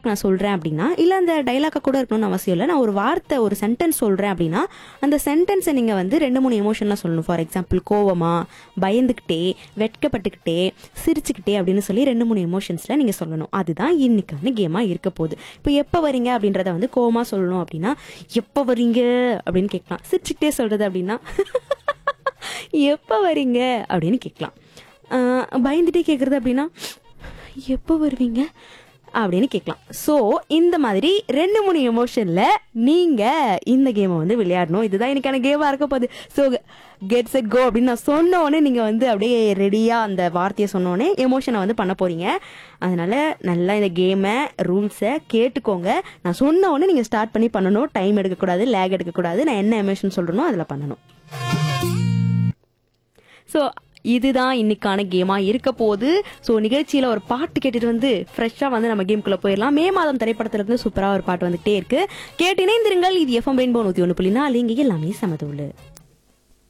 dialogue நான் சொல்கிறேன் அப்படின்னா இல்லை அந்த டைலாக்காக கூட இருக்கணும்னு அவசியம் இல்லை நான் ஒரு வார்த்தை ஒரு சென்டென்ஸ் சொல்கிறேன் அப்படின்னா அந்த சென்டென்ஸை நீங்கள் வந்து ரெண்டு மூணு எமோஷன்லாம் சொல்லணும் ஃபார் எக்ஸாம்பிள் கோவமா பயந்துக்கிட்டே வெட்கப்பட்டுக்கிட்டே சிரிச்சுக்கிட்டே அப்படின்னு சொல்லி ரெண்டு மூணு எமோஷன்ஸில் நீங்கள் சொல்லணும் அதுதான் இன்னைக்கான கேமாக இருக்க போகுது இப்போ எப்போ வரீங்க அப்படின்றத வந்து கோவமா சொல்லணும் அப்படின்னா எப்போ வரீங்க அப்படின்னு கேட்கலாம் சிரிச்சுக்கிட்டே சொல்கிறது அப்படின்னா எப்போ வரீங்க அப்படின்னு கேட்கலாம் ஆஹ் பயந்துட்டே கேட்குறது அப்படின்னா எப்போ வருவீங்க அப்படின்னு கேட்கலாம் ஸோ இந்த மாதிரி ரெண்டு மூணு எமோஷனில் நீங்கள் இந்த கேமை வந்து விளையாடணும் இதுதான் எனக்கான கேமாக இருக்க போகுது ஸோ கெட் செட் கோ அப்படின்னு நான் சொன்ன உடனே நீங்கள் வந்து அப்படியே ரெடியாக அந்த வார்த்தையை சொன்ன உடனே எமோஷனை வந்து பண்ண போகிறீங்க அதனால் நல்லா இந்த கேமை ரூல்ஸை கேட்டுக்கோங்க நான் சொன்ன உடனே நீங்கள் ஸ்டார்ட் பண்ணி பண்ணணும் டைம் எடுக்கக்கூடாது லேக் எடுக்கக்கூடாது நான் என்ன எமோஷன் சொல்கிறேனோ அதில் பண்ணணும் ஸோ இதுதான் இன்னைக்கான கேமாக இருக்க போகுது ஸோ நிகழ்ச்சியில் ஒரு பாட்டு கேட்டுட்டு வந்து ஃப்ரெஷ்ஷாக வந்து நம்ம கேம்குள்ளே போயிடலாம் மே மாதம் திரைப்படத்துல இருந்து சூப்பராக ஒரு பாட்டு வந்துகிட்டே இருக்கு கேட்டு இணைந்திருங்கள் இது எஃப்எம் ரெயின்போ நூற்றி ஒன்று புள்ளி நாலு இங்கே எல்லாமே சமதுள்ளு